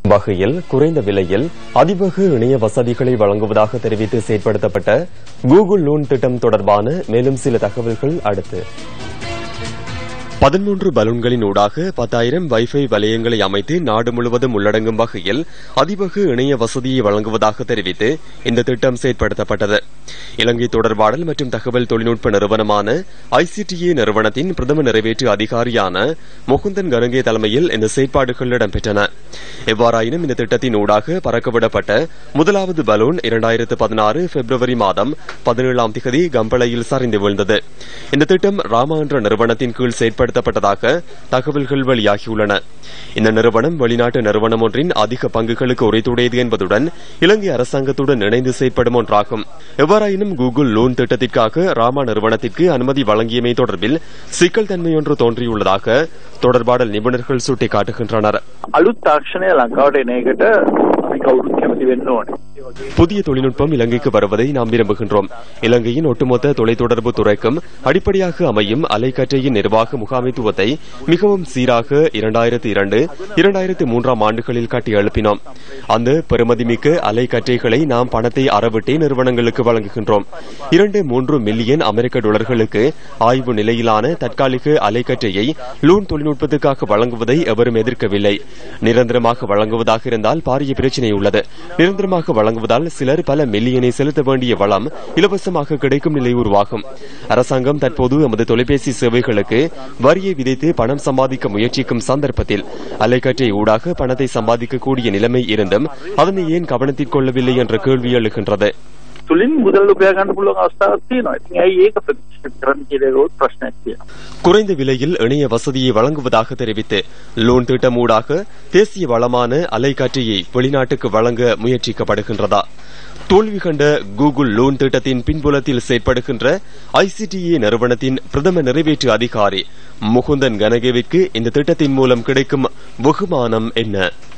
வகையில் குறைந்த விலையில் அதிவேக இணைய வசதிகளை வழங்குவதாக தெரிவித்து செயற்படுத்தப்பட்ட கூகுள் லோன் திட்டம் தொடர்பான மேலும் சில தகவல்கள் அடுத்து பதிமூன்று பலூன்களின் ஊடாக பத்தாயிரம் வைஃபை வலயங்களை அமைத்து நாடு முழுவதும் உள்ளடங்கும் வகையில் அதிவேக இணைய வசதியை வழங்குவதாக தெரிவித்து இந்த திட்டம் செயற்படுத்தப்பட்டது இலங்கை தொடர்பாடல் மற்றும் தகவல் தொழில்நுட்ப நிறுவனமான ஐசிடிஏ நிறுவனத்தின் பிரதம நிறைவேற்று அதிகாரியான முகுந்தன் கரங்கே தலைமையில் இந்த செயற்பாடுகள் இடம்பெற்றன எவ்வாறாயினும் இந்த திட்டத்தின் ஊடாக பறக்கவிடப்பட்ட முதலாவது பலூன் இரண்டாயிரத்து பதினாறு பிப்ரவரி மாதம் பதினேழாம் திகதி கம்பளையில் சரிந்து வீழ்ந்தது இந்த திட்டம் ராமா என்ற நிறுவனத்தின் கீழ் செயற்படுத்தப்பட்டதாக தகவல்கள் வெளியாகியுள்ளன இந்த நிறுவனம் வெளிநாட்டு நிறுவனம் ஒன்றின் அதிக பங்குகளுக்கு உரைத்துடையது என்பதுடன் இலங்கை அரசாங்கத்துடன் இணைந்து செயற்படும் ஒன்றாகும் எவ்வாறாயினும் கூகுள் லோன் திட்டத்திற்காக ராமா நிறுவனத்திற்கு அனுமதி வழங்கியமை தொடர்பில் சிக்கல் தன்மையொன்று தோன்றியுள்ளதாக தொடர்பாடல் நிபுணர்கள் சுட்டிக்காட்டுகின்றனர் අලුත් තාක්ෂණය ලංකාවට එන එකට අපි කවුරුත් කැමති වෙන්න ඕනේ. ඒ වගේ புதிய தொழில்நுட்பம் இலங்கைக்கு வருவதை நாம் விரும்புகின்றோம் இலங்கையின் ஒட்டுமொத்த தொலைத்தொடர்பு துறைக்கும் அடிப்படையாக அமையும் அலைக்கற்றையின் நிர்வாக முகாமைத்துவத்தை மிகவும் சீராக இரண்டாயிரத்தி இரண்டு இரண்டாயிரத்தி மூன்றாம் ஆண்டுகளில் கட்டி எழுப்பினோம் அந்த பெறுமதிமிக்க அலைக்கற்றைகளை நாம் பணத்தை அறவிட்டே நிறுவனங்களுக்கு வழங்குகின்றோம் இரண்டு மூன்று மில்லியன் அமெரிக்க டாலர்களுக்கு ஆய்வு நிலையிலான தற்காலிக அலைக்கற்றையை லூன் தொழில்நுட்பத்துக்காக வழங்குவதை எவரும் எதிர்க்கவில்லை நிரந்தரமாக வழங்குவதாக இருந்தால் பாரிய பிரச்சினை உள்ளது நிரந்தரமாக வழங்குவதால் சிலர் பல மில்லியனை செலுத்த வேண்டிய வளம் இலவசமாக கிடைக்கும் நிலை உருவாகும் அரசாங்கம் தற்போது எமது தொலைபேசி சேவைகளுக்கு வரியை விதைத்து பணம் சம்பாதிக்க முயற்சிக்கும் சந்தர்ப்பத்தில் அலைக்கற்றை ஊடாக பணத்தை சம்பாதிக்கக்கூடிய நிலைமை இருந்தும் அதனை ஏன் கவனத்தில் கொள்ளவில்லை என்ற கேள்வி எழுகின்றது තුලින් මුදල් උපයා ගන්න පුළුවන් අවස්ථාවක් තියෙනවා. ඉතින් ඇයි ඒක ප්‍රතික්ෂේප කරන්න කියලා ඒකත් ප්‍රශ්නයක් තියෙනවා. குறைந்த விலையில் இணைய வசதியை வழங்குவதாக தெரிவித்து லோன் திட்டம் ஊடாக தேசிய வளமான அலைக்காற்றியை வெளிநாட்டுக்கு வழங்க முயற்சிக்கப்படுகின்றதா தோல்வி கண்ட கூகுள் லோன் திட்டத்தின் பின்புலத்தில் செயற்படுகின்ற ஐசிடிஏ நிறுவனத்தின் பிரதம நிறைவேற்று அதிகாரி முகுந்தன் கனகேவிற்கு இந்த திட்டத்தின் மூலம் கிடைக்கும் வெகுமானம் என்ன